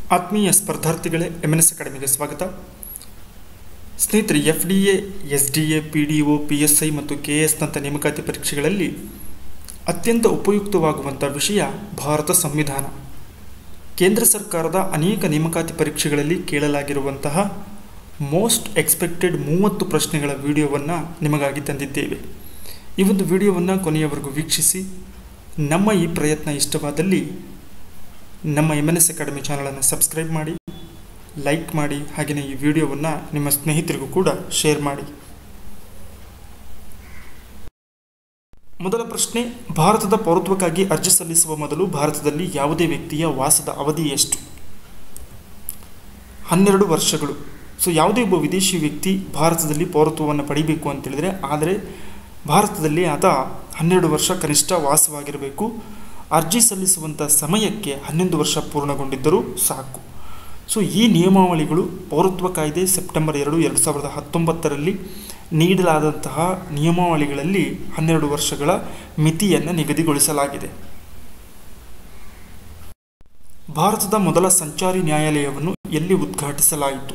ಆತ್ಮೀಯ ಸ್ಪರ್ಧಾರ್ಥಿಗಳೇ M N S ಅಕಾಡೆಮಿಗೆ ಸ್ವಾಗತ ಸ್ನೇಹಿತರೆ F D A S D A P D O P S I ಮತ್ತು ಕೆ ಎಸ್ನಂಥ ನೇಮಕಾತಿ ಪರೀಕ್ಷೆಗಳಲ್ಲಿ ಅತ್ಯಂತ ಉಪಯುಕ್ತವಾಗುವಂಥ ವಿಷಯ ಭಾರತ ಸಂವಿಧಾನ ಕೇಂದ್ರ ಸರ್ಕಾರದ ಅನೇಕ ನೇಮಕಾತಿ ಪರೀಕ್ಷೆಗಳಲ್ಲಿ ಕೇಳಲಾಗಿರುವಂತಹ ಮೋಸ್ಟ್ ಎಕ್ಸ್ಪೆಕ್ಟೆಡ್ ಮೂವತ್ತು ಪ್ರಶ್ನೆಗಳ ವಿಡಿಯೋವನ್ನು ನಿಮಗಾಗಿ ತಂದಿದ್ದೇವೆ ಈ ಒಂದು ವಿಡಿಯೋವನ್ನು ಕೊನೆಯವರೆಗೂ ವೀಕ್ಷಿಸಿ ನಮ್ಮ ಈ ಪ್ರಯತ್ನ ಇಷ್ಟವಾದಲ್ಲಿ ನಮ್ಮ ಎಮ್ ಎನ್ ಎಸ್ ಅಕಾಡೆಮಿ ಚಾನಲನ್ನು ಸಬ್ಸ್ಕ್ರೈಬ್ ಮಾಡಿ ಲೈಕ್ ಮಾಡಿ ಹಾಗೆಯೇ ಈ ವಿಡಿಯೋವನ್ನು ನಿಮ್ಮ ಸ್ನೇಹಿತರಿಗೂ ಕೂಡ ಶೇರ್ ಮಾಡಿ ಮೊದಲ ಪ್ರಶ್ನೆ ಭಾರತದ ಪೌರತ್ವಕ್ಕಾಗಿ ಅರ್ಜಿ ಸಲ್ಲಿಸುವ ಮೊದಲು ಭಾರತದಲ್ಲಿ ಯಾವುದೇ ವ್ಯಕ್ತಿಯ ವಾಸದ ಅವಧಿ ಎಷ್ಟು ಹನ್ನೆರಡು ವರ್ಷಗಳು ಸೊ ಯಾವುದೇ ಒಬ್ಬ ವಿದೇಶಿ ವ್ಯಕ್ತಿ ಭಾರತದಲ್ಲಿ ಪೌರತ್ವವನ್ನು ಪಡಿಬೇಕು ಅಂತೇಳಿದರೆ ಆದರೆ ಭಾರತದಲ್ಲಿ ಆತ ಹನ್ನೆರಡು ವರ್ಷ ಕನಿಷ್ಠ ವಾಸವಾಗಿರಬೇಕು ಅರ್ಜಿ ಸಲ್ಲಿಸುವಂಥ ಸಮಯಕ್ಕೆ ಹನ್ನೊಂದು ವರ್ಷ ಪೂರ್ಣಗೊಂಡಿದ್ದರೂ ಸಾಕು ಸೊ ಈ ನಿಯಮಾವಳಿಗಳು ಪೌರತ್ವ ಕಾಯ್ದೆ ಸೆಪ್ಟೆಂಬರ್ ಎರಡು ಎರಡು ಸಾವಿರದ ಹತ್ತೊಂಬತ್ತರಲ್ಲಿ ನೀಡಲಾದಂತಹ ನಿಯಮಾವಳಿಗಳಲ್ಲಿ ಹನ್ನೆರಡು ವರ್ಷಗಳ ಮಿತಿಯನ್ನು ನಿಗದಿಗೊಳಿಸಲಾಗಿದೆ ಭಾರತದ ಮೊದಲ ಸಂಚಾರಿ ನ್ಯಾಯಾಲಯವನ್ನು ಎಲ್ಲಿ ಉದ್ಘಾಟಿಸಲಾಯಿತು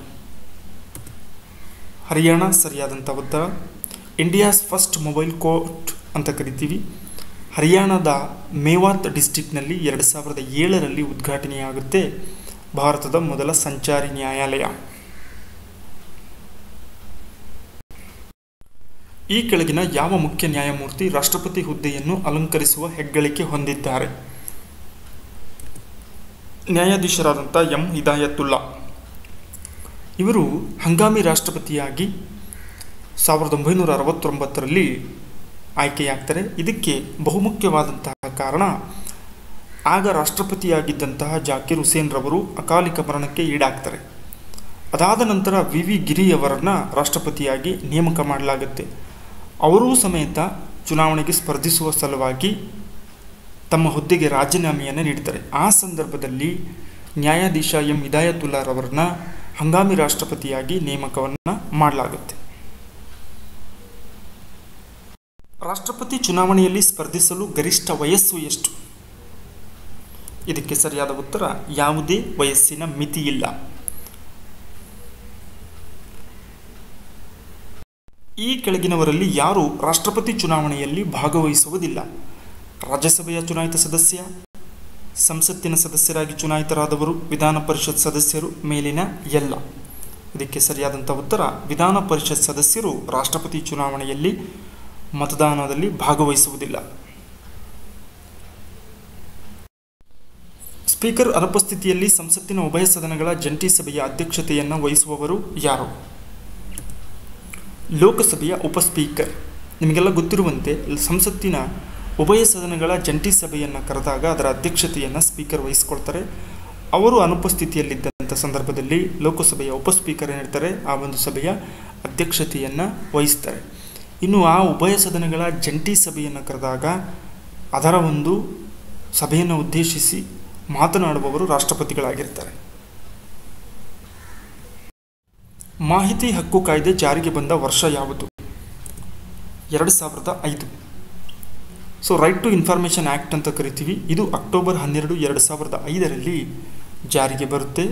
ಹರಿಯಾಣ ಸರಿಯಾದಂಥ ಉತ್ತರ ಇಂಡಿಯಾಸ್ ಫಸ್ಟ್ ಮೊಬೈಲ್ ಕೋರ್ಟ್ ಅಂತ ಕರಿತೀವಿ ಹರಿಯಾಣದ ಮೇವಾತ್ ಡಿಸ್ಟಿಕ್ನಲ್ಲಿ ಎರಡು ಸಾವಿರದ ಏಳರಲ್ಲಿ ಉದ್ಘಾಟನೆಯಾಗುತ್ತೆ ಭಾರತದ ಮೊದಲ ಸಂಚಾರಿ ನ್ಯಾಯಾಲಯ ಈ ಕೆಳಗಿನ ಯಾವ ಮುಖ್ಯ ನ್ಯಾಯಮೂರ್ತಿ ರಾಷ್ಟ್ರಪತಿ ಹುದ್ದೆಯನ್ನು ಅಲಂಕರಿಸುವ ಹೆಗ್ಗಳಿಕೆ ಹೊಂದಿದ್ದಾರೆ ನ್ಯಾಯಾಧೀಶರಾದಂಥ ಎಂ ಹಿದಾಯತುಲ್ಲಾ ಇವರು ಹಂಗಾಮಿ ರಾಷ್ಟ್ರಪತಿಯಾಗಿ ಸಾವಿರದ ಒಂಬೈನೂರ ಅರವತ್ತೊಂಬತ್ತರಲ್ಲಿ ಆಯ್ಕೆಯಾಗ್ತಾರೆ ಇದಕ್ಕೆ ಬಹುಮುಖ್ಯವಾದಂತಹ ಕಾರಣ ಆಗ ರಾಷ್ಟ್ರಪತಿಯಾಗಿದ್ದಂತಹ ಜಾಕಿರ್ ಹುಸೇನ್ ರವರು ಅಕಾಲಿಕ ಮರಣಕ್ಕೆ ಈಡಾಗ್ತಾರೆ ಅದಾದ ನಂತರ ವಿ ವಿ ಗಿರಿಯವರನ್ನು ರಾಷ್ಟ್ರಪತಿಯಾಗಿ ನೇಮಕ ಮಾಡಲಾಗುತ್ತೆ ಅವರೂ ಸಮೇತ ಚುನಾವಣೆಗೆ ಸ್ಪರ್ಧಿಸುವ ಸಲುವಾಗಿ ತಮ್ಮ ಹುದ್ದೆಗೆ ರಾಜೀನಾಮೆಯನ್ನು ನೀಡ್ತಾರೆ ಆ ಸಂದರ್ಭದಲ್ಲಿ ನ್ಯಾಯಾಧೀಶ ಎಂ ಹಿದಾಯತುಲ್ಲಾರವರನ್ನ ಹಂಗಾಮಿ ರಾಷ್ಟ್ರಪತಿಯಾಗಿ ನೇಮಕವನ್ನು ಮಾಡಲಾಗುತ್ತೆ ರಾಷ್ಟ್ರಪತಿ ಚುನಾವಣೆಯಲ್ಲಿ ಸ್ಪರ್ಧಿಸಲು ಗರಿಷ್ಠ ವಯಸ್ಸು ಎಷ್ಟು ಇದಕ್ಕೆ ಸರಿಯಾದ ಉತ್ತರ ಯಾವುದೇ ವಯಸ್ಸಿನ ಮಿತಿ ಇಲ್ಲ ಈ ಕೆಳಗಿನವರಲ್ಲಿ ಯಾರು ರಾಷ್ಟ್ರಪತಿ ಚುನಾವಣೆಯಲ್ಲಿ ಭಾಗವಹಿಸುವುದಿಲ್ಲ ರಾಜ್ಯಸಭೆಯ ಚುನಾಯಿತ ಸದಸ್ಯ ಸಂಸತ್ತಿನ ಸದಸ್ಯರಾಗಿ ಚುನಾಯಿತರಾದವರು ವಿಧಾನ ಪರಿಷತ್ ಸದಸ್ಯರು ಮೇಲಿನ ಎಲ್ಲ ಇದಕ್ಕೆ ಸರಿಯಾದಂಥ ಉತ್ತರ ವಿಧಾನ ಪರಿಷತ್ ಸದಸ್ಯರು ರಾಷ್ಟ್ರಪತಿ ಚುನಾವಣೆಯಲ್ಲಿ ಮತದಾನದಲ್ಲಿ ಭಾಗವಹಿಸುವುದಿಲ್ಲ ಸ್ಪೀಕರ್ ಅನುಪಸ್ಥಿತಿಯಲ್ಲಿ ಸಂಸತ್ತಿನ ಉಭಯ ಸದನಗಳ ಜಂಟಿ ಸಭೆಯ ಅಧ್ಯಕ್ಷತೆಯನ್ನು ವಹಿಸುವವರು ಯಾರು ಲೋಕಸಭೆಯ ಉಪಸ್ಪೀಕರ್ ನಿಮಗೆಲ್ಲ ಗೊತ್ತಿರುವಂತೆ ಸಂಸತ್ತಿನ ಉಭಯ ಸದನಗಳ ಜಂಟಿ ಸಭೆಯನ್ನು ಕರೆದಾಗ ಅದರ ಅಧ್ಯಕ್ಷತೆಯನ್ನು ಸ್ಪೀಕರ್ ವಹಿಸ್ಕೊಳ್ತಾರೆ ಅವರು ಅನುಪಸ್ಥಿತಿಯಲ್ಲಿದ್ದಂಥ ಸಂದರ್ಭದಲ್ಲಿ ಲೋಕಸಭೆಯ ಉಪಸ್ಪೀಕರ್ ಏನಿರ್ತಾರೆ ಆ ಒಂದು ಸಭೆಯ ಅಧ್ಯಕ್ಷತೆಯನ್ನು ವಹಿಸ್ತಾರೆ ಇನ್ನು ಆ ಉಭಯ ಸದನಗಳ ಜಂಟಿ ಸಭೆಯನ್ನು ಕರೆದಾಗ ಅದರ ಒಂದು ಸಭೆಯನ್ನು ಉದ್ದೇಶಿಸಿ ಮಾತನಾಡುವವರು ರಾಷ್ಟ್ರಪತಿಗಳಾಗಿರ್ತಾರೆ ಮಾಹಿತಿ ಹಕ್ಕು ಕಾಯ್ದೆ ಜಾರಿಗೆ ಬಂದ ವರ್ಷ ಯಾವುದು ಎರಡು ಸಾವಿರದ ಐದು so right to information act ಅಂತ ಕರಿತೀವಿ ಇದು ಅಕ್ಟೋಬರ್ ಹನ್ನೆರಡು ಎರಡು ಸಾವಿರದ ಐದರಲ್ಲಿ ಜಾರಿಗೆ ಬರುತ್ತೆ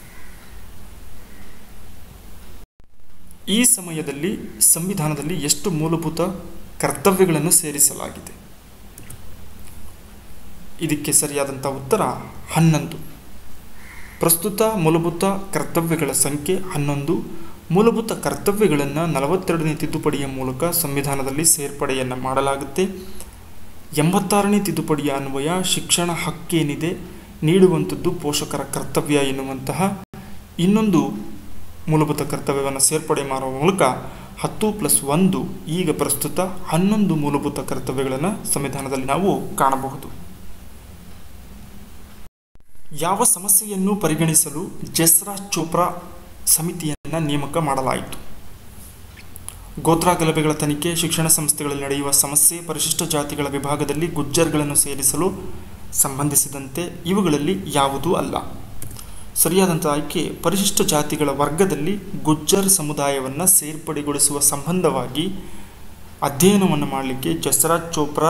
ಈ ಸಮಯದಲ್ಲಿ ಸಂವಿಧಾನದಲ್ಲಿ ಎಷ್ಟು ಮೂಲಭೂತ ಕರ್ತವ್ಯಗಳನ್ನು ಸೇರಿಸಲಾಗಿದೆ ಇದಕ್ಕೆ ಸರಿಯಾದಂಥ ಉತ್ತರ ಹನ್ನೊಂದು ಪ್ರಸ್ತುತ ಮೂಲಭೂತ ಕರ್ತವ್ಯಗಳ ಸಂಖ್ಯೆ ಹನ್ನೊಂದು ಮೂಲಭೂತ ಕರ್ತವ್ಯಗಳನ್ನು ನಲವತ್ತೆರಡನೇ ತಿದ್ದುಪಡಿಯ ಮೂಲಕ ಸಂವಿಧಾನದಲ್ಲಿ ಸೇರ್ಪಡೆಯನ್ನು ಮಾಡಲಾಗುತ್ತೆ ಎಂಬತ್ತಾರನೇ ತಿದ್ದುಪಡಿಯ ಅನ್ವಯ ಶಿಕ್ಷಣ ಹಕ್ಕೇನಿದೆ ನೀಡುವಂಥದ್ದು ಪೋಷಕರ ಕರ್ತವ್ಯ ಎನ್ನುವಂತಹ ಇನ್ನೊಂದು ಮೂಲಭೂತ ಕರ್ತವ್ಯವನ್ನು ಸೇರ್ಪಡೆ ಮಾಡುವ ಮೂಲಕ ಹತ್ತು ಪ್ಲಸ್ ಒಂದು ಈಗ ಪ್ರಸ್ತುತ ಹನ್ನೊಂದು ಮೂಲಭೂತ ಕರ್ತವ್ಯಗಳನ್ನು ಸಂವಿಧಾನದಲ್ಲಿ ನಾವು ಕಾಣಬಹುದು ಯಾವ ಸಮಸ್ಯೆಯನ್ನು ಪರಿಗಣಿಸಲು ಜಸ್ರಾ ಚೋಪ್ರಾ ಸಮಿತಿಯನ್ನು ನೇಮಕ ಮಾಡಲಾಯಿತು ಗೋತ್ರ ಗಲಭೆಗಳ ತನಿಖೆ ಶಿಕ್ಷಣ ಸಂಸ್ಥೆಗಳಲ್ಲಿ ನಡೆಯುವ ಸಮಸ್ಯೆ ಪರಿಶಿಷ್ಟ ಜಾತಿಗಳ ವಿಭಾಗದಲ್ಲಿ ಗುಜ್ಜರ್ಗಳನ್ನು ಸೇರಿಸಲು ಸಂಬಂಧಿಸಿದಂತೆ ಇವುಗಳಲ್ಲಿ ಯಾವುದೂ ಅಲ್ಲ ಸರಿಯಾದಂಥ ಆಯ್ಕೆ ಪರಿಶಿಷ್ಟ ಜಾತಿಗಳ ವರ್ಗದಲ್ಲಿ ಗುಜ್ಜರ್ ಸಮುದಾಯವನ್ನು ಸೇರ್ಪಡೆಗೊಳಿಸುವ ಸಂಬಂಧವಾಗಿ ಅಧ್ಯಯನವನ್ನು ಮಾಡಲಿಕ್ಕೆ ಜಸ್ರಾಜ್ ಚೋಪ್ರಾ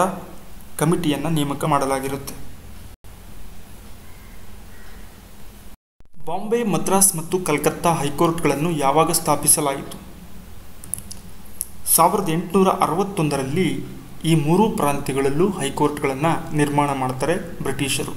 ಕಮಿಟಿಯನ್ನು ನೇಮಕ ಮಾಡಲಾಗಿರುತ್ತೆ ಬಾಂಬೆ ಮದ್ರಾಸ್ ಮತ್ತು ಕಲ್ಕತ್ತಾ ಹೈಕೋರ್ಟ್ಗಳನ್ನು ಯಾವಾಗ ಸ್ಥಾಪಿಸಲಾಯಿತು ಸಾವಿರದ ಎಂಟುನೂರ ಅರವತ್ತೊಂದರಲ್ಲಿ ಈ ಮೂರೂ ಪ್ರಾಂತ್ಯಗಳಲ್ಲೂ ಹೈಕೋರ್ಟ್ಗಳನ್ನು ನಿರ್ಮಾಣ ಮಾಡ್ತಾರೆ ಬ್ರಿಟಿಷರು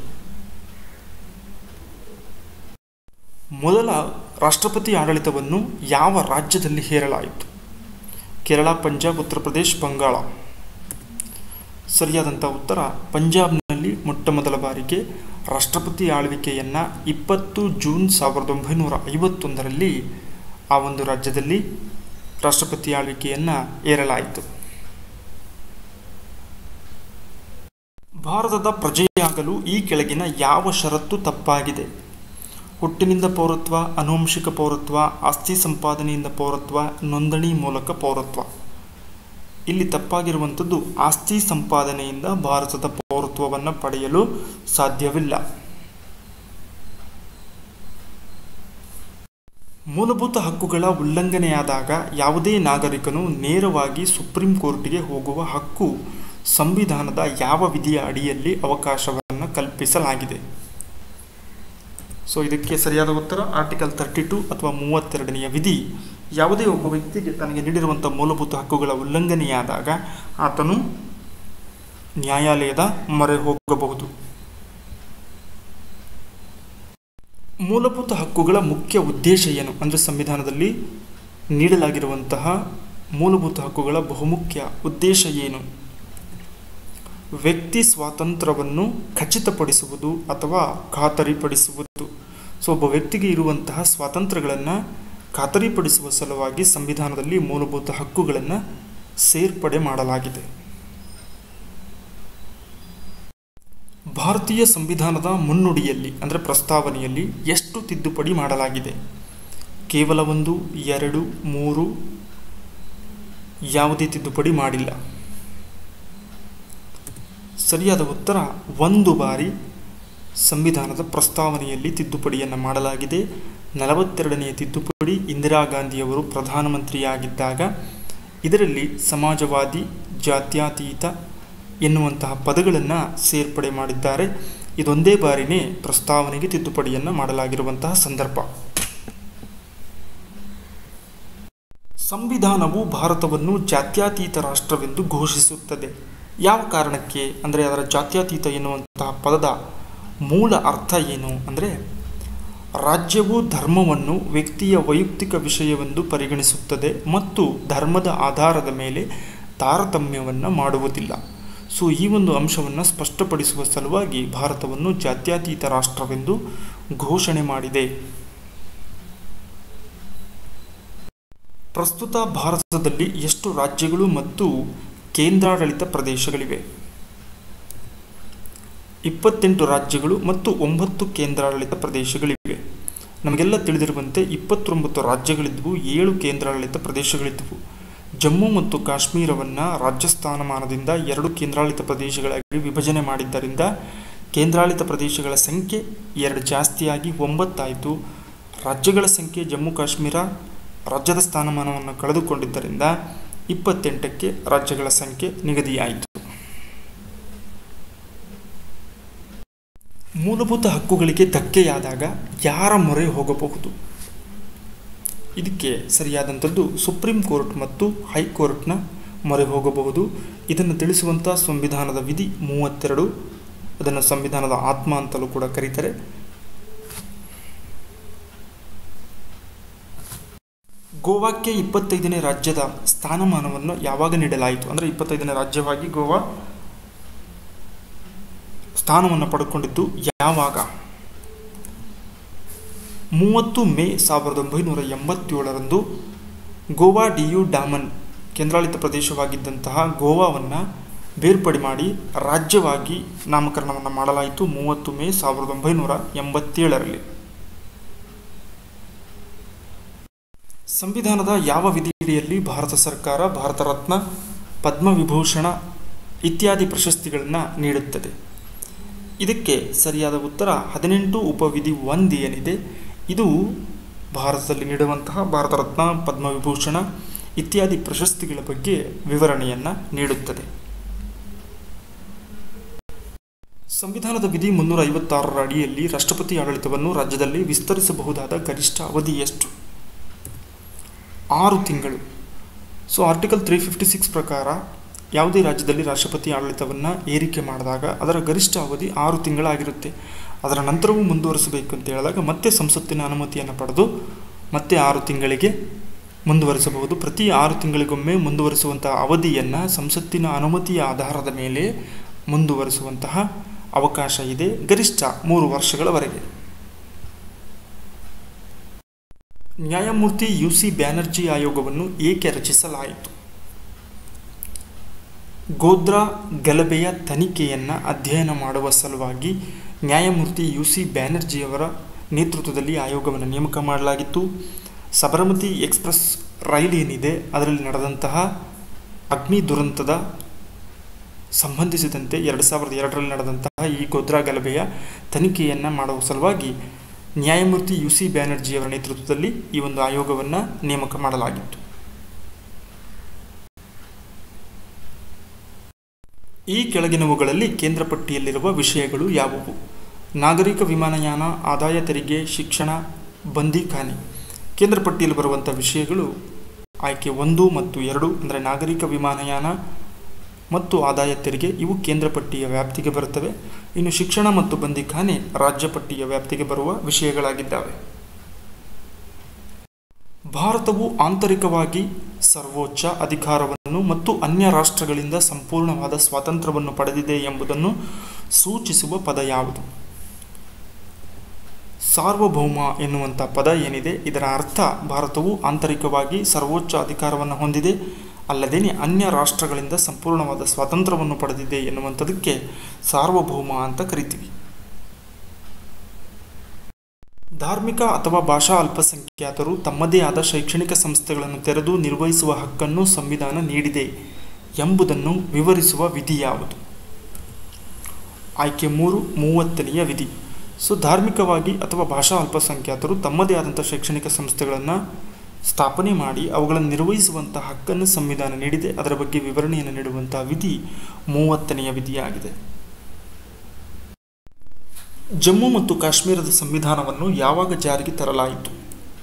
ಮೊದಲ ರಾಷ್ಟ್ರಪತಿ ಆಡಳಿತವನ್ನು ಯಾವ ರಾಜ್ಯದಲ್ಲಿ ಹೇರಲಾಯಿತು ಕೇರಳ ಪಂಜಾಬ್ ಉತ್ತರ ಪ್ರದೇಶ್ ಬಂಗಾಳ ಸರಿಯಾದಂಥ ಉತ್ತರ ಪಂಜಾಬ್ನಲ್ಲಿ ಮೊಟ್ಟ ಮೊದಲ ಬಾರಿಗೆ ರಾಷ್ಟ್ರಪತಿ ಆಳ್ವಿಕೆಯನ್ನು ಇಪ್ಪತ್ತು ಜೂನ್ ಸಾವಿರದ ಒಂಬೈನೂರ ಐವತ್ತೊಂದರಲ್ಲಿ ಆ ಒಂದು ರಾಜ್ಯದಲ್ಲಿ ರಾಷ್ಟ್ರಪತಿ ಆಳ್ವಿಕೆಯನ್ನು ಏರಲಾಯಿತು ಭಾರತದ ಪ್ರಜೆಯಾಗಲು ಈ ಕೆಳಗಿನ ಯಾವ ಷರತ್ತು ತಪ್ಪಾಗಿದೆ ಹುಟ್ಟಿನಿಂದ ಪೌರತ್ವ ಅನುವಂಶಿಕ ಪೌರತ್ವ ಆಸ್ತಿ ಸಂಪಾದನೆಯಿಂದ ಪೌರತ್ವ ನೋಂದಣಿ ಮೂಲಕ ಪೌರತ್ವ ಇಲ್ಲಿ ತಪ್ಪಾಗಿರುವಂಥದ್ದು ಆಸ್ತಿ ಸಂಪಾದನೆಯಿಂದ ಭಾರತದ ಪೌರತ್ವವನ್ನು ಪಡೆಯಲು ಸಾಧ್ಯವಿಲ್ಲ ಮೂಲಭೂತ ಹಕ್ಕುಗಳ ಉಲ್ಲಂಘನೆಯಾದಾಗ ಯಾವುದೇ ನಾಗರಿಕನು ನೇರವಾಗಿ ಸುಪ್ರೀಂ ಕೋರ್ಟ್ಗೆ ಹೋಗುವ ಹಕ್ಕು ಸಂವಿಧಾನದ ಯಾವ ವಿಧಿಯ ಅಡಿಯಲ್ಲಿ ಅವಕಾಶವನ್ನು ಕಲ್ಪಿಸಲಾಗಿದೆ ಸೊ ಇದಕ್ಕೆ ಸರಿಯಾದ ಉತ್ತರ ಆರ್ಟಿಕಲ್ ತರ್ಟಿ ಟು ಅಥವಾ ಮೂವತ್ತೆರಡನೆಯ ವಿಧಿ ಯಾವುದೇ ಒಬ್ಬ ವ್ಯಕ್ತಿಗೆ ತನಗೆ ನೀಡಿರುವಂಥ ಮೂಲಭೂತ ಹಕ್ಕುಗಳ ಉಲ್ಲಂಘನೆಯಾದಾಗ ಆತನು ನ್ಯಾಯಾಲಯದ ಮೊರೆ ಹೋಗಬಹುದು ಮೂಲಭೂತ ಹಕ್ಕುಗಳ ಮುಖ್ಯ ಉದ್ದೇಶ ಏನು ಅಂದರೆ ಸಂವಿಧಾನದಲ್ಲಿ ನೀಡಲಾಗಿರುವಂತಹ ಮೂಲಭೂತ ಹಕ್ಕುಗಳ ಬಹುಮುಖ್ಯ ಉದ್ದೇಶ ಏನು ವ್ಯಕ್ತಿ ಸ್ವಾತಂತ್ರ್ಯವನ್ನು ಖಚಿತಪಡಿಸುವುದು ಅಥವಾ ಖಾತರಿಪಡಿಸುವುದು ಸೊ ಒಬ್ಬ ವ್ಯಕ್ತಿಗೆ ಇರುವಂತಹ ಸ್ವಾತಂತ್ರ್ಯಗಳನ್ನು ಖಾತರಿಪಡಿಸುವ ಸಲುವಾಗಿ ಸಂವಿಧಾನದಲ್ಲಿ ಮೂಲಭೂತ ಹಕ್ಕುಗಳನ್ನು ಸೇರ್ಪಡೆ ಮಾಡಲಾಗಿದೆ ಭಾರತೀಯ ಸಂವಿಧಾನದ ಮುನ್ನುಡಿಯಲ್ಲಿ ಅಂದರೆ ಪ್ರಸ್ತಾವನೆಯಲ್ಲಿ ಎಷ್ಟು ತಿದ್ದುಪಡಿ ಮಾಡಲಾಗಿದೆ ಕೇವಲ ಒಂದು ಎರಡು ಮೂರು ಯಾವುದೇ ತಿದ್ದುಪಡಿ ಮಾಡಿಲ್ಲ ಸರಿಯಾದ ಉತ್ತರ ಒಂದು ಬಾರಿ ಸಂವಿಧಾನದ ಪ್ರಸ್ತಾವನೆಯಲ್ಲಿ ತಿದ್ದುಪಡಿಯನ್ನು ಮಾಡಲಾಗಿದೆ ನಲವತ್ತೆರಡನೆಯ ತಿದ್ದುಪಡಿ ಇಂದಿರಾ ಗಾಂಧಿಯವರು ಪ್ರಧಾನಮಂತ್ರಿಯಾಗಿದ್ದಾಗ ಇದರಲ್ಲಿ ಸಮಾಜವಾದಿ ಜಾತ್ಯತೀತ ಎನ್ನುವಂತಹ ಪದಗಳನ್ನು ಸೇರ್ಪಡೆ ಮಾಡಿದ್ದಾರೆ ಇದೊಂದೇ ಬಾರಿನೇ ಪ್ರಸ್ತಾವನೆಗೆ ತಿದ್ದುಪಡಿಯನ್ನು ಮಾಡಲಾಗಿರುವಂತಹ ಸಂದರ್ಭ ಸಂವಿಧಾನವು ಭಾರತವನ್ನು ಜಾತ್ಯತೀತ ರಾಷ್ಟ್ರವೆಂದು ಘೋಷಿಸುತ್ತದೆ ಯಾವ ಕಾರಣಕ್ಕೆ ಅಂದರೆ ಅದರ ಜಾತ್ಯತೀತ ಎನ್ನುವಂತಹ ಪದದ ಮೂಲ ಅರ್ಥ ಏನು ಅಂದರೆ ರಾಜ್ಯವು ಧರ್ಮವನ್ನು ವ್ಯಕ್ತಿಯ ವೈಯಕ್ತಿಕ ವಿಷಯವೆಂದು ಪರಿಗಣಿಸುತ್ತದೆ ಮತ್ತು ಧರ್ಮದ ಆಧಾರದ ಮೇಲೆ ತಾರತಮ್ಯವನ್ನು ಮಾಡುವುದಿಲ್ಲ ಸೊ ಈ ಒಂದು ಅಂಶವನ್ನು ಸ್ಪಷ್ಟಪಡಿಸುವ ಸಲುವಾಗಿ ಭಾರತವನ್ನು ಜಾತ್ಯತೀತ ರಾಷ್ಟ್ರವೆಂದು ಘೋಷಣೆ ಮಾಡಿದೆ ಪ್ರಸ್ತುತ ಭಾರತದಲ್ಲಿ ಎಷ್ಟು ರಾಜ್ಯಗಳು ಮತ್ತು ಕೇಂದ್ರಾಡಳಿತ ಪ್ರದೇಶಗಳಿವೆ ಇಪ್ಪತ್ತೆಂಟು ರಾಜ್ಯಗಳು ಮತ್ತು ಒಂಬತ್ತು ಕೇಂದ್ರಾಡಳಿತ ಪ್ರದೇಶಗಳಿವೆ ನಮಗೆಲ್ಲ ತಿಳಿದಿರುವಂತೆ ಇಪ್ಪತ್ತೊಂಬತ್ತು ರಾಜ್ಯಗಳಿದ್ದವು ಏಳು ಕೇಂದ್ರಾಡಳಿತ ಪ್ರದೇಶಗಳಿದ್ದವು ಜಮ್ಮು ಮತ್ತು ಕಾಶ್ಮೀರವನ್ನು ರಾಜ್ಯ ಸ್ಥಾನಮಾನದಿಂದ ಎರಡು ಕೇಂದ್ರಾಡಳಿತ ಪ್ರದೇಶಗಳಾಗಿ ವಿಭಜನೆ ಮಾಡಿದ್ದರಿಂದ ಕೇಂದ್ರಾಡಳಿತ ಪ್ರದೇಶಗಳ ಸಂಖ್ಯೆ ಎರಡು ಜಾಸ್ತಿಯಾಗಿ ಒಂಬತ್ತಾಯಿತು ರಾಜ್ಯಗಳ ಸಂಖ್ಯೆ ಜಮ್ಮು ಕಾಶ್ಮೀರ ರಾಜ್ಯದ ಸ್ಥಾನಮಾನವನ್ನು ಕಳೆದುಕೊಂಡಿದ್ದರಿಂದ ಇಪ್ಪತ್ತೆಂಟಕ್ಕೆ ರಾಜ್ಯಗಳ ಸಂಖ್ಯೆ ನಿಗದಿಯಾಯಿತು ಮೂಲಭೂತ ಹಕ್ಕುಗಳಿಗೆ ಧಕ್ಕೆಯಾದಾಗ ಯಾರ ಮೊರೆ ಹೋಗಬಹುದು ಇದಕ್ಕೆ ಸರಿಯಾದಂಥದ್ದು ಸುಪ್ರೀಂ ಕೋರ್ಟ್ ಮತ್ತು ಹೈಕೋರ್ಟ್ನ ಮೊರೆ ಹೋಗಬಹುದು ಇದನ್ನು ತಿಳಿಸುವಂಥ ಸಂವಿಧಾನದ ವಿಧಿ ಮೂವತ್ತೆರಡು ಅದನ್ನು ಸಂವಿಧಾನದ ಆತ್ಮ ಅಂತಲೂ ಕೂಡ ಕರೀತಾರೆ ಗೋವಾಕ್ಕೆ ಇಪ್ಪತ್ತೈದನೇ ರಾಜ್ಯದ ಸ್ಥಾನಮಾನವನ್ನು ಯಾವಾಗ ನೀಡಲಾಯಿತು ಅಂದರೆ ಇಪ್ಪತ್ತೈದನೇ ರಾಜ್ಯವಾಗಿ ಗೋವಾ ಸ್ಥಾನವನ್ನು ಪಡ್ಕೊಂಡಿದ್ದು ಯಾವಾಗ ಮೂವತ್ತು ಮೇ ಸಾವಿರದ ಒಂಬೈನೂರ ಎಂಬತ್ತೇಳರಂದು ಗೋವಾ ಡಿಯು ಡಾಮನ್ ಕೇಂದ್ರಾಡಳಿತ ಪ್ರದೇಶವಾಗಿದ್ದಂತಹ ಗೋವಾವನ್ನು ಬೇರ್ಪಡೆ ಮಾಡಿ ರಾಜ್ಯವಾಗಿ ನಾಮಕರಣವನ್ನು ಮಾಡಲಾಯಿತು ಮೂವತ್ತು ಮೇ ಸಾವಿರದ ಒಂಬೈನೂರ ಎಂಬತ್ತೇಳರಲ್ಲಿ ಸಂವಿಧಾನದ ಯಾವ ವಿಧಿಯಡಿಯಲ್ಲಿ ಭಾರತ ಸರ್ಕಾರ ಭಾರತ ರತ್ನ ಪದ್ಮವಿಭೂಷಣ ಇತ್ಯಾದಿ ಪ್ರಶಸ್ತಿಗಳನ್ನು ನೀಡುತ್ತದೆ ಇದಕ್ಕೆ ಸರಿಯಾದ ಉತ್ತರ ಹದಿನೆಂಟು ಉಪವಿಧಿ ಒಂದು ಏನಿದೆ ಇದು ಭಾರತದಲ್ಲಿ ನೀಡುವಂತಹ ಭಾರತ ರತ್ನ ಪದ್ಮವಿಭೂಷಣ ಇತ್ಯಾದಿ ಪ್ರಶಸ್ತಿಗಳ ಬಗ್ಗೆ ವಿವರಣೆಯನ್ನು ನೀಡುತ್ತದೆ ಸಂವಿಧಾನದ ವಿಧಿ ಮುನ್ನೂರ ಐವತ್ತಾರರ ಅಡಿಯಲ್ಲಿ ರಾಷ್ಟ್ರಪತಿ ಆಡಳಿತವನ್ನು ರಾಜ್ಯದಲ್ಲಿ ವಿಸ್ತರಿಸಬಹುದಾದ ಗರಿಷ್ಠ ಅವಧಿ ಎಷ್ಟು ಆರು ತಿಂಗಳು so article three fifty six ಪ್ರಕಾರ ಯಾವುದೇ ರಾಜ್ಯದಲ್ಲಿ ರಾಷ್ಟ್ರಪತಿ ಆಡಳಿತವನ್ನು ಏರಿಕೆ ಮಾಡಿದಾಗ ಅದರ ಗರಿಷ್ಠ ಅವಧಿ ಆರು ತಿಂಗಳಾಗಿರುತ್ತೆ ಅದರ ನಂತರವೂ ಮುಂದುವರಿಸಬೇಕು ಅಂತ ಹೇಳಿದಾಗ ಮತ್ತೆ ಸಂಸತ್ತಿನ ಅನುಮತಿಯನ್ನು ಪಡೆದು ಮತ್ತೆ ಆರು ತಿಂಗಳಿಗೆ ಮುಂದುವರಿಸಬಹುದು ಪ್ರತಿ ಆರು ತಿಂಗಳಿಗೊಮ್ಮೆ ಮುಂದುವರಿಸುವಂತಹ ಅವಧಿಯನ್ನು ಸಂಸತ್ತಿನ ಅನುಮತಿಯ ಆಧಾರದ ಮೇಲೆ ಮುಂದುವರಿಸುವಂತಹ ಅವಕಾಶ ಇದೆ ಗರಿಷ್ಠ ಮೂರು ವರ್ಷಗಳವರೆಗೆ ನ್ಯಾಯಮೂರ್ತಿ ಯು ಸಿ ಬ್ಯಾನರ್ಜಿ ಆಯೋಗವನ್ನು ಏಕೆ ರಚಿಸಲಾಯಿತು ಗೋದ್ರಾ ಗಲಭೆಯ ತನಿಖೆಯನ್ನು ಅಧ್ಯಯನ ಮಾಡುವ ಸಲುವಾಗಿ ನ್ಯಾಯಮೂರ್ತಿ ಯು ಸಿ ಬ್ಯಾನರ್ಜಿಯವರ ನೇತೃತ್ವದಲ್ಲಿ ಆಯೋಗವನ್ನು ನೇಮಕ ಮಾಡಲಾಗಿತ್ತು ಸಬರಮತಿ ಎಕ್ಸ್ಪ್ರೆಸ್ ರೈಲ್ ಏನಿದೆ ಅದರಲ್ಲಿ ನಡೆದಂತಹ ಅಗ್ನಿ ದುರಂತದ ಸಂಬಂಧಿಸಿದಂತೆ ಎರಡು ಸಾವಿರದ ಎರಡರಲ್ಲಿ ನಡೆದಂತಹ ಈ ಗೋದ್ರಾ ಗಲಭೆಯ ತನಿಖೆಯನ್ನು ಮಾಡುವ ಸಲುವಾಗಿ ನ್ಯಾಯಮೂರ್ತಿ ಯು ಸಿ ಬ್ಯಾನರ್ಜಿಯವರ ನೇತೃತ್ವದಲ್ಲಿ ಈ ಒಂದು ಆಯೋಗವನ್ನು ನೇಮಕ ಮಾಡಲಾಗಿತ್ತು ಈ ಕೆಳಗಿನವುಗಳಲ್ಲಿ ಕೇಂದ್ರ ಪಟ್ಟಿಯಲ್ಲಿರುವ ವಿಷಯಗಳು ಯಾವುವು ನಾಗರಿಕ ವಿಮಾನಯಾನ ಆದಾಯ ತೆರಿಗೆ ಶಿಕ್ಷಣ ಬಂದಿಖಾನೆ ಕೇಂದ್ರ ಪಟ್ಟಿಯಲ್ಲಿ ಬರುವಂಥ ವಿಷಯಗಳು ಆಯ್ಕೆ ಒಂದು ಮತ್ತು ಎರಡು ಅಂದರೆ ನಾಗರಿಕ ವಿಮಾನಯಾನ ಮತ್ತು ಆದಾಯ ತೆರಿಗೆ ಇವು ಕೇಂದ್ರ ಪಟ್ಟಿಯ ವ್ಯಾಪ್ತಿಗೆ ಬರುತ್ತವೆ ಇನ್ನು ಶಿಕ್ಷಣ ಮತ್ತು ಬಂದಿಖಾನೆ ರಾಜ್ಯ ಪಟ್ಟಿಯ ವ್ಯಾಪ್ತಿಗೆ ಬರುವ ವಿಷಯಗಳಾಗಿದ್ದಾವೆ ಭಾರತವು ಆಂತರಿಕವಾಗಿ ಸರ್ವೋಚ್ಚ ಅಧಿಕಾರವನ್ನು ಮತ್ತು ಅನ್ಯ ರಾಷ್ಟ್ರಗಳಿಂದ ಸಂಪೂರ್ಣವಾದ ಸ್ವಾತಂತ್ರ್ಯವನ್ನು ಪಡೆದಿದೆ ಎಂಬುದನ್ನು ಸೂಚಿಸುವ ಪದ ಯಾವುದು ಸಾರ್ವಭೌಮ ಎನ್ನುವಂಥ ಪದ ಏನಿದೆ ಇದರ ಅರ್ಥ ಭಾರತವು ಆಂತರಿಕವಾಗಿ ಸರ್ವೋಚ್ಚ ಅಧಿಕಾರವನ್ನು ಹೊಂದಿದೆ ಅಲ್ಲದೇನೆ ಅನ್ಯ ರಾಷ್ಟ್ರಗಳಿಂದ ಸಂಪೂರ್ಣವಾದ ಸ್ವಾತಂತ್ರ್ಯವನ್ನು ಪಡೆದಿದೆ ಎನ್ನುವಂಥದಕ್ಕೆ ಸಾರ್ವಭೌಮ ಅಂತ ಕರಿತೀವಿ ಧಾರ್ಮಿಕ ಅಥವಾ ಭಾಷಾ ಅಲ್ಪಸಂಖ್ಯಾತರು ತಮ್ಮದೇ ಆದ ಶೈಕ್ಷಣಿಕ ಸಂಸ್ಥೆಗಳನ್ನು ತೆರೆದು ನಿರ್ವಹಿಸುವ ಹಕ್ಕನ್ನು ಸಂವಿಧಾನ ನೀಡಿದೆ ಎಂಬುದನ್ನು ವಿವರಿಸುವ ವಿಧಿ ಯಾವುದು ಆಯ್ಕೆ ಮೂರು ಮೂವತ್ತನೆಯ ವಿಧಿ ಸೊ ಧಾರ್ಮಿಕವಾಗಿ ಅಥವಾ ಭಾಷಾ ಅಲ್ಪಸಂಖ್ಯಾತರು ತಮ್ಮದೇ ಆದಂಥ ಶೈಕ್ಷಣಿಕ ಸಂಸ್ಥೆಗಳನ್ನು ಸ್ಥಾಪನೆ ಮಾಡಿ ಅವುಗಳನ್ನು ನಿರ್ವಹಿಸುವಂಥ ಹಕ್ಕನ್ನು ಸಂವಿಧಾನ ನೀಡಿದೆ ಅದರ ಬಗ್ಗೆ ವಿವರಣೆಯನ್ನು ನೀಡುವಂಥ ವಿಧಿ ಮೂವತ್ತನೆಯ ವಿಧಿಯಾಗಿದೆ ಜಮ್ಮು ಮತ್ತು ಕಾಶ್ಮೀರದ ಸಂವಿಧಾನವನ್ನು ಯಾವಾಗ ಜಾರಿಗೆ ತರಲಾಯಿತು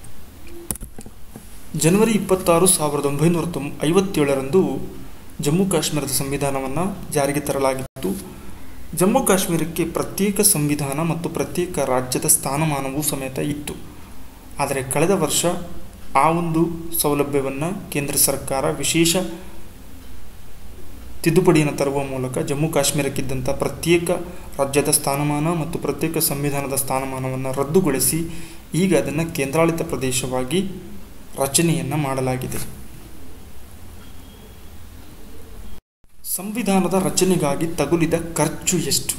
ಜನವರಿ ಇಪ್ಪತ್ತಾರು ಸಾವಿರದ ಒಂಬೈನೂರ ತೊಂಬ ಐವತ್ತೇಳರಂದು ಜಮ್ಮು ಕಾಶ್ಮೀರದ ಸಂವಿಧಾನವನ್ನು ಜಾರಿಗೆ ತರಲಾಗಿತ್ತು ಜಮ್ಮು ಕಾಶ್ಮೀರಕ್ಕೆ ಪ್ರತ್ಯೇಕ ಸಂವಿಧಾನ ಮತ್ತು ಪ್ರತ್ಯೇಕ ರಾಜ್ಯದ ಸ್ಥಾನಮಾನವೂ ಸಮೇತ ಇತ್ತು ಆದರೆ ಕಳೆದ ವರ್ಷ ಆ ಒಂದು ಸೌಲಭ್ಯವನ್ನು ಕೇಂದ್ರ ಸರ್ಕಾರ ವಿಶೇಷ ತಿದ್ದುಪಡಿಯನ್ನು ತರುವ ಮೂಲಕ ಜಮ್ಮು ಕಾಶ್ಮೀರಕ್ಕಿದ್ದಂಥ ಪ್ರತ್ಯೇಕ ರಾಜ್ಯದ ಸ್ಥಾನಮಾನ ಮತ್ತು ಪ್ರತ್ಯೇಕ ಸಂವಿಧಾನದ ಸ್ಥಾನಮಾನವನ್ನು ರದ್ದುಗೊಳಿಸಿ ಈಗ ಅದನ್ನು ಕೇಂದ್ರಾಡಳಿತ ಪ್ರದೇಶವಾಗಿ ರಚನೆಯನ್ನು ಮಾಡಲಾಗಿದೆ ಸಂವಿಧಾನದ ರಚನೆಗಾಗಿ ತಗುಲಿದ ಖರ್ಚು ಎಷ್ಟು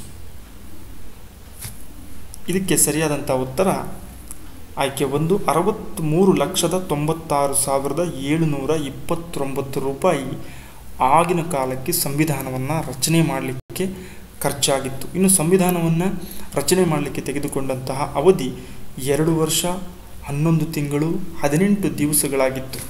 ಇದಕ್ಕೆ ಸರಿಯಾದಂಥ ಉತ್ತರ ಆಯ್ಕೆ ಒಂದು ಅರವತ್ತ್ಮೂರು ಲಕ್ಷದ ತೊಂಬತ್ತಾರು ಸಾವಿರದ ಏಳುನೂರ ಇಪ್ಪತ್ತೊಂಬತ್ತು ರೂಪಾಯಿ ಆಗಿನ ಕಾಲಕ್ಕೆ ಸಂವಿಧಾನವನ್ನು ರಚನೆ ಮಾಡಲಿಕ್ಕೆ ಖರ್ಚಾಗಿತ್ತು ಇನ್ನು ಸಂವಿಧಾನವನ್ನು ರಚನೆ ಮಾಡಲಿಕ್ಕೆ ತೆಗೆದುಕೊಂಡಂತಹ ಅವಧಿ ಎರಡು ವರ್ಷ ಹನ್ನೊಂದು ತಿಂಗಳು ಹದಿನೆಂಟು ದಿವಸಗಳಾಗಿತ್ತು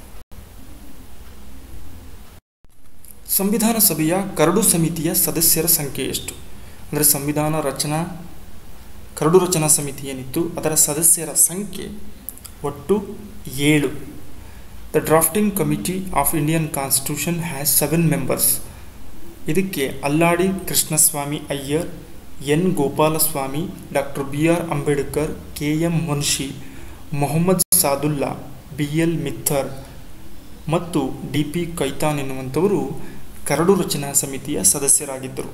ಸಂವಿಧಾನ ಸಭೆಯ ಕರಡು ಸಮಿತಿಯ ಸದಸ್ಯರ ಸಂಖ್ಯೆ ಎಷ್ಟು ಅಂದರೆ ಸಂವಿಧಾನ ರಚನಾ ಕರಡು ರಚನಾ ಸಮಿತಿ ಏನಿತ್ತು ಅದರ ಸದಸ್ಯರ ಸಂಖ್ಯೆ ಒಟ್ಟು ಏಳು the drafting committee of Indian constitution has seven members ಇದಕ್ಕೆ Alladi Krishnaswami Ayyar N Gopalaswami doctor B R Ambedkar K M Munshi Mohammad Saadulla B L Mitter ಮತ್ತು ಡಿ ಪಿ ಕೈತಾನ್ ಎನ್ನುವಂಥವರು ಕರಡು ರಚನಾ ಸಮಿತಿಯ ಸದಸ್ಯರಾಗಿದ್ದರು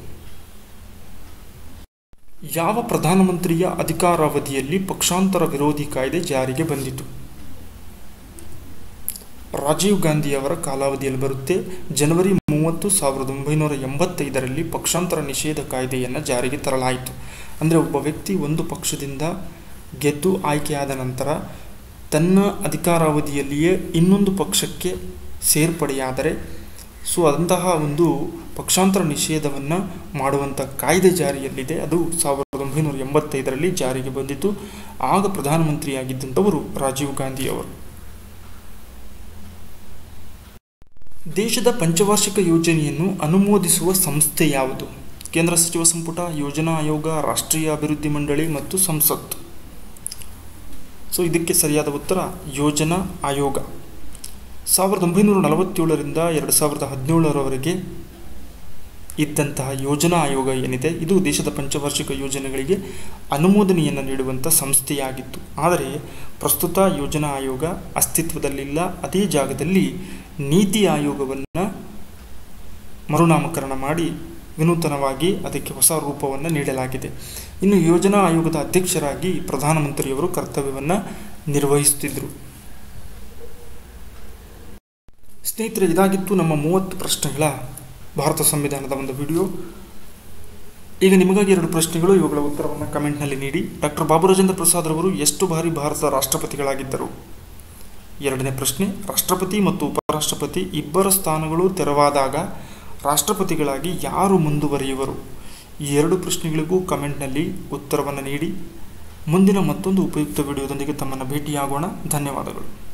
ಯಾವ ಪ್ರಧಾನಮಂತ್ರಿಯ ಅಧಿಕಾರಾವಧಿಯಲ್ಲಿ ಪಕ್ಷಾಂತರ ವಿರೋಧಿ ಕಾಯ್ದೆ ಜಾರಿಗೆ ಬಂದಿತು ರಾಜೀವ್ ಗಾಂಧಿಯವರ ಕಾಲಾವಧಿಯಲ್ಲಿ ಬರುತ್ತೆ ಜನವರಿ ಮೂವತ್ತು ಸಾವಿರದ ಒಂಬೈನೂರ ಎಂಬತ್ತೈದರಲ್ಲಿ ಪಕ್ಷಾಂತರ ನಿಷೇಧ ಕಾಯ್ದೆಯನ್ನು ಜಾರಿಗೆ ತರಲಾಯಿತು ಅಂದರೆ ಒಬ್ಬ ವ್ಯಕ್ತಿ ಒಂದು ಪಕ್ಷದಿಂದ ಗೆದ್ದು ಆಯ್ಕೆಯಾದ ನಂತರ ತನ್ನ ಅಧಿಕಾರಾವಧಿಯಲ್ಲಿಯೇ ಇನ್ನೊಂದು ಪಕ್ಷಕ್ಕೆ ಸೇರ್ಪಡೆಯಾದರೆ ಸೊ ಅಂತಹ ಒಂದು ಪಕ್ಷಾಂತರ ನಿಷೇಧವನ್ನು ಮಾಡುವಂಥ ಕಾಯ್ದೆ ಜಾರಿಯಲ್ಲಿದೆ ಅದು ಸಾವಿರದ ಒಂಬೈನೂರ ಎಂಬತ್ತೈದರಲ್ಲಿ ಜಾರಿಗೆ ಬಂದಿತು ಆಗ ಪ್ರಧಾನಮಂತ್ರಿಯಾಗಿದ್ದಂಥವರು ರಾಜೀವ್ ಗಾಂಧಿಯವರು ದೇಶದ ಪಂಚವಾರ್ಷಿಕ ಯೋಜನೆಯನ್ನು ಅನುಮೋದಿಸುವ ಸಂಸ್ಥೆ ಯಾವುದು ಕೇಂದ್ರ ಸಚಿವ ಸಂಪುಟ ಯೋಜನಾ ಆಯೋಗ ರಾಷ್ಟ್ರೀಯ ಅಭಿವೃದ್ಧಿ ಮಂಡಳಿ ಮತ್ತು ಸಂಸತ್ ಸೊ ಇದಕ್ಕೆ ಸರಿಯಾದ ಉತ್ತರ ಯೋಜನಾ ಆಯೋಗ ಸಾವಿರದ ಒಂಬೈನೂರ ನಲವತ್ತೇಳರಿಂದ ಎರಡು ಸಾವಿರದ ಹದಿನೇಳರವರೆಗೆ ಇದ್ದಂತಹ ಯೋಜನಾ ಆಯೋಗ ಏನಿದೆ ಇದು ದೇಶದ ಪಂಚವಾರ್ಷಿಕ ಯೋಜನೆಗಳಿಗೆ ಅನುಮೋದನೆಯನ್ನು ನೀಡುವಂಥ ಸಂಸ್ಥೆಯಾಗಿತ್ತು ಆದರೆ ಪ್ರಸ್ತುತ ಯೋಜನಾ ಆಯೋಗ ಅಸ್ತಿತ್ವದಲ್ಲಿಲ್ಲ ಅದೇ ಜಾಗದಲ್ಲಿ ನೀತಿ ಆಯೋಗವನ್ನು ಮರುನಾಮಕರಣ ಮಾಡಿ ವಿನೂತನವಾಗಿ ಅದಕ್ಕೆ ಹೊಸ ರೂಪವನ್ನು ನೀಡಲಾಗಿದೆ ಇನ್ನು ಯೋಜನಾ ಆಯೋಗದ ಅಧ್ಯಕ್ಷರಾಗಿ ಪ್ರಧಾನಮಂತ್ರಿಯವರು ಕರ್ತವ್ಯವನ್ನು ನಿರ್ವಹಿಸುತ್ತಿದ್ದರು ಸ್ನೇಹಿತರೆ ಇದಾಗಿತ್ತು ನಮ್ಮ ಮೂವತ್ತು ಪ್ರಶ್ನೆಗಳ ಭಾರತ ಸಂವಿಧಾನದ ಒಂದು ವಿಡಿಯೋ ಈಗ ನಿಮಗಾಗಿ ಎರಡು ಪ್ರಶ್ನೆಗಳು ಇವುಗಳ ಉತ್ತರವನ್ನು ಕಮೆಂಟ್ನಲ್ಲಿ ನೀಡಿ ಡಾಕ್ಟರ್ ಬಾಬು ರಾಜೇಂದ್ರ ಪ್ರಸಾದ್ ರವರು ಎಷ್ಟು ಬಾರಿ ಭಾರತದ ರಾಷ್ಟ್ರಪತಿಗಳಾಗಿದ್ದರು ಎರಡನೇ ಪ್ರಶ್ನೆ ರಾಷ್ಟ್ರಪತಿ ಮತ್ತು ಉಪರಾಷ್ಟ್ರಪತಿ ಇಬ್ಬರ ಸ್ಥಾನಗಳು ತೆರವಾದಾಗ ರಾಷ್ಟ್ರಪತಿಗಳಾಗಿ ಯಾರು ಮುಂದುವರಿಯುವರು ಈ ಎರಡು ಪ್ರಶ್ನೆಗಳಿಗೂ ಕಮೆಂಟ್ನಲ್ಲಿ ಉತ್ತರವನ್ನು ನೀಡಿ ಮುಂದಿನ ಮತ್ತೊಂದು ಉಪಯುಕ್ತ ವಿಡಿಯೋದೊಂದಿಗೆ ತಮ್ಮನ್ನು ಭೇಟಿಯಾಗೋಣ ಧನ್ಯವಾದಗಳು